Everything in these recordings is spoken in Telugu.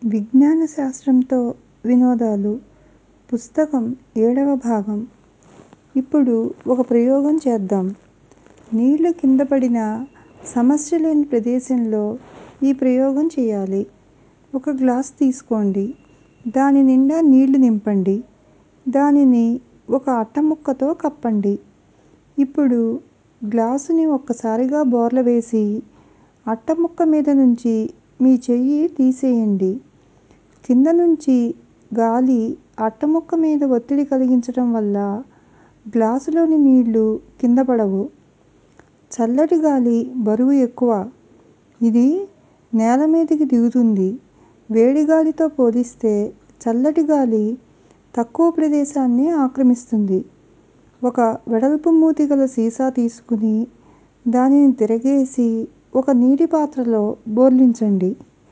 విజ్ఞాన శాస్త్రంతో వినోదాలు పుస్తకం ఏడవ భాగం ఇప్పుడు ఒక ప్రయోగం చేద్దాం నీళ్లు కింద పడిన సమస్య లేని ప్రదేశంలో ఈ ప్రయోగం చేయాలి ఒక గ్లాస్ తీసుకోండి దాని నిండా నీళ్లు నింపండి దానిని ఒక అట్ట ముక్కతో కప్పండి ఇప్పుడు గ్లాసుని ఒక్కసారిగా బోర్లవేసి అట్ట ముక్క మీద నుంచి మీ చెయ్యి తీసేయండి కింద నుంచి గాలి అట్ట ముక్క మీద ఒత్తిడి కలిగించటం వల్ల గ్లాసులోని నీళ్లు కింద పడవు చల్లటి గాలి బరువు ఎక్కువ ఇది నేల మీదికి దిగుతుంది వేడి గాలితో పోలిస్తే చల్లటి గాలి తక్కువ ప్రదేశాన్ని ఆక్రమిస్తుంది ఒక వెడల్పు మూతి గల సీసా తీసుకుని దానిని తిరగేసి ఒక నీటి పాత్రలో బోర్లించండి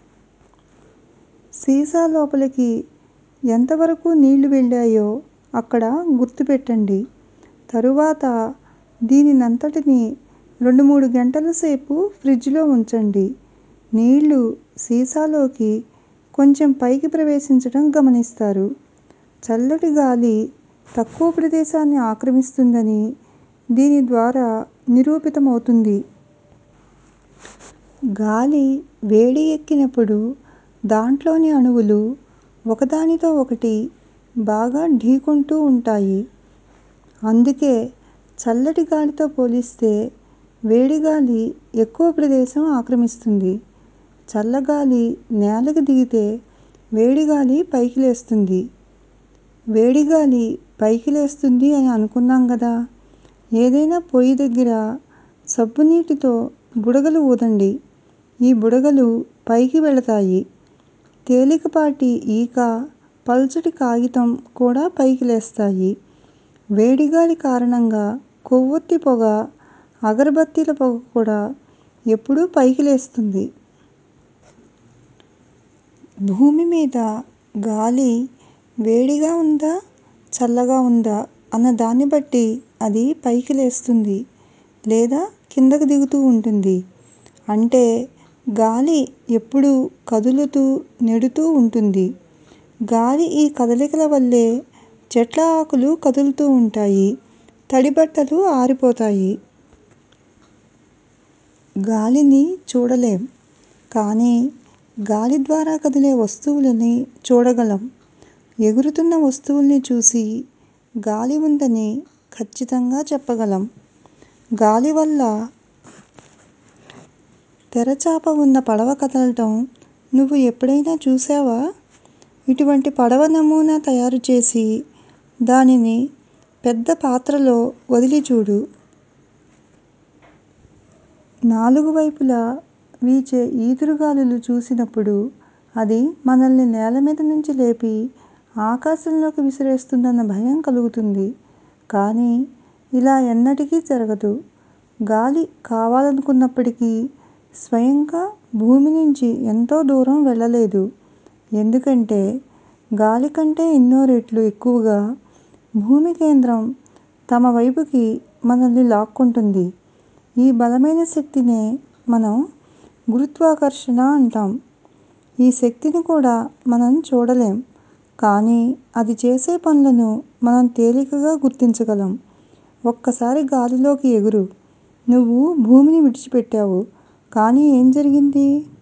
సీసా లోపలికి ఎంతవరకు నీళ్లు వెళ్ళాయో అక్కడ గుర్తు పెట్టండి తరువాత దీనినంతటినీ రెండు మూడు గంటల సేపు ఫ్రిడ్జ్ లో ఉంచండి నీళ్లు సీసాలోకి కొంచెం పైకి ప్రవేశించటం గమనిస్తారు చల్లటి గాలి తక్కువ ప్రదేశాన్ని ఆక్రమిస్తుందని దీని ద్వారా నిరూపితమవుతుంది గాలి వేడి ఎక్కినప్పుడు దాంట్లోని అణువులు ఒకదానితో ఒకటి బాగా ఢీకొంటూ ఉంటాయి అందుకే చల్లటి గాలితో పోలిస్తే వేడి గాలి ఎక్కువ ప్రదేశం ఆక్రమిస్తుంది చల్లగాలి నేలకి దిగితే వేడి గాలి పైకి లేస్తుంది వేడి గాలి పైకి లేస్తుంది అని అనుకున్నాం గదా ఏదైనా పొయ్యి దగ్గర సబ్బునీటితో బుడగలు ఊదండి ఈ బుడగలు పైకి వెళతాయి తేలికపాటి ఈక పల్చటి కాగితం కూడా పైకి లేస్తాయి వేడి గాలి కారణంగా కొవ్వొత్తి పొగ అగరబత్తీల పొగ కూడా ఎప్పుడూ పైకి లేస్తుంది భూమి మీద గాలి వేడిగా ఉందా చల్లగా ఉందా అన్న దాన్ని బట్టి అది పైకి లేస్తుంది లేదా కిందకి దిగుతూ ఉంటుంది అంటే గాలి ఎప్పుడూ కదులుతూ నెడుతూ ఉంటుంది గాలి ఈ కదలికల వల్లే చెట్ల ఆకులు కదులుతూ ఉంటాయి తడి బట్టలు ఆరిపోతాయి గాలిని చూడలేం కానీ గాలి ద్వారా కదిలే వస్తువులని చూడగలం ఎగురుతున్న వస్తువుల్ని చూసి గాలి ఉందని ఖచ్చితంగా చెప్పగలం గాలి వల్ల తెరచాప ఉన్న పడవ కదలటం నువ్వు ఎప్పుడైనా చూశావా ఇటువంటి పడవ నమూనా తయారు చేసి దానిని పెద్ద పాత్రలో వదిలి చూడు నాలుగు వైపులా వీచే ఈదురుగాలులు చూసినప్పుడు అది మనల్ని నేల మీద నుంచి లేపి ఆకాశంలోకి విసిరేస్తుందన్న భయం కలుగుతుంది కానీ ఇలా ఎన్నటికీ జరగదు గాలి కావాలనుకున్నప్పటికీ స్వయంగా భూమి నుంచి ఎంతో దూరం వెళ్ళలేదు ఎందుకంటే గాలి కంటే ఎన్నో రెట్లు ఎక్కువగా భూమి కేంద్రం తమ వైపుకి మనల్ని లాక్కుంటుంది ఈ బలమైన శక్తినే మనం గురుత్వాకర్షణ అంటాం ఈ శక్తిని కూడా మనం చూడలేం కానీ అది చేసే పనులను మనం తేలికగా గుర్తించగలం ఒక్కసారి గాలిలోకి ఎగురు నువ్వు భూమిని విడిచిపెట్టావు కానీ ఏం జరిగింది